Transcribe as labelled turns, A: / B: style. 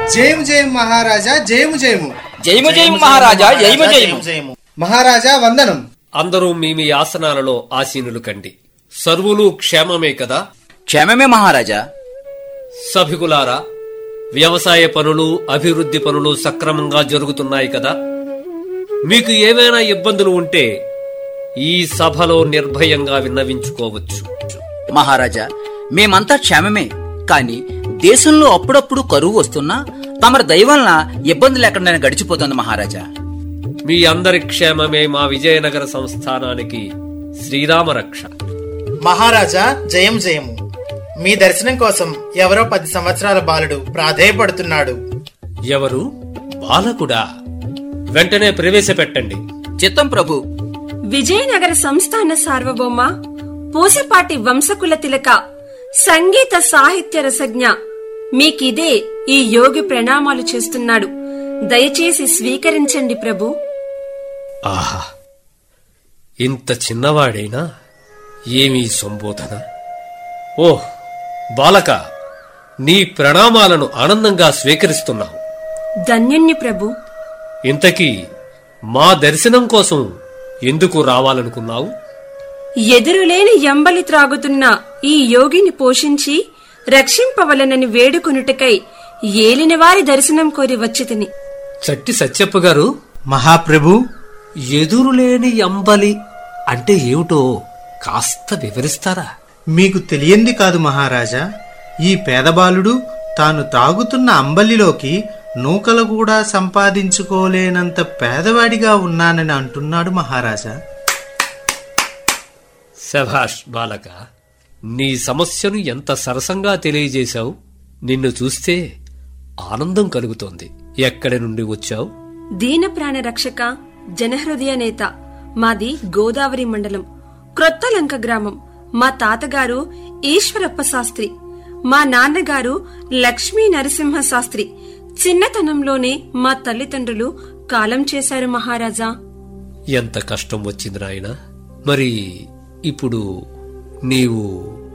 A: జయము జయము మహారాజా జయము జయము
B: జయము జయము మహారాజా జయము జయము
C: జయము
A: మహారాజా వందనం
D: అందరూ మీ మీ ఆసనాలలో ఆసీనులు కండి సర్వులు క్షేమమే కదా
B: క్షేమమే మహారాజా
D: సభికులారా వ్యవసాయ పనులు అభివృద్ధి పనులు సక్రమంగా జరుగుతున్నాయి కదా మీకు ఏమైనా ఇబ్బందులు ఉంటే ఈ సభలో నిర్భయంగా విన్నవించుకోవచ్చు
B: మహారాజా మేమంతా క్షేమమే కాని దేశంలో అప్పుడప్పుడు కరువు వస్తున్నా తమరి దయవలన ఇబ్బంది లేకుండా గడిచిపోతుంది మహారాజా
D: మీ అందరి క్షేమమే మా విజయనగర సంస్థానానికి శ్రీరామ రక్ష
C: మహారాజా జయం జయము మీ దర్శనం కోసం ఎవరో పది సంవత్సరాల బాలుడు ప్రాధేయపడుతున్నాడు
D: ఎవరు బాలకుడా వెంటనే ప్రవేశపెట్టండి
B: చిత్తం ప్రభు
E: విజయనగర సంస్థాన సార్వభౌమ పూసపాటి వంశకుల తిలక సంగీత సాహిత్య రసజ్ఞ మీకిదే ఈ యోగి ప్రణామాలు చేస్తున్నాడు దయచేసి స్వీకరించండి ప్రభు
D: ఆహా ఇంత చిన్నవాడైనా ఏమీ సంబోధన ఓహ్ బాలక నీ ప్రణామాలను ఆనందంగా స్వీకరిస్తున్నావు
E: ధన్యుణ్ణి ప్రభు
D: ఇంతకీ మా దర్శనం కోసం ఎందుకు రావాలనుకున్నావు
E: ఎదురులేని ఎంబలి త్రాగుతున్న ఈ యోగిని పోషించి రక్షింపవలనని వేడుకొనుటకై ఏలినవారి దర్శనం కోరి వచ్చితిని
D: చట్టి సత్యప్ప గారు
A: మహాప్రభు
D: ఎదురులేని అంబలి అంటే ఏమిటో కాస్త వివరిస్తారా
A: మీకు తెలియంది కాదు మహారాజా ఈ పేదబాలుడు తాను తాగుతున్న అంబలిలోకి నూకలు కూడా సంపాదించుకోలేనంత పేదవాడిగా ఉన్నానని అంటున్నాడు మహారాజా
D: శభాష్ బాలక నీ సమస్యను ఎంత సరసంగా తెలియజేశావు నిన్ను చూస్తే ఆనందం కలుగుతోంది ఎక్కడి నుండి వచ్చావు
E: దీన ప్రాణ రక్షక జనహృదయ నేత మాది గోదావరి మండలం క్రొత్తలంక గ్రామం మా తాతగారు ఈశ్వరప్ప శాస్త్రి మా నాన్నగారు లక్ష్మీ నరసింహ శాస్త్రి చిన్నతనంలోనే మా తల్లిదండ్రులు కాలం చేశారు మహారాజా
D: ఎంత కష్టం వచ్చింది నాయనా మరి ఇప్పుడు నీవు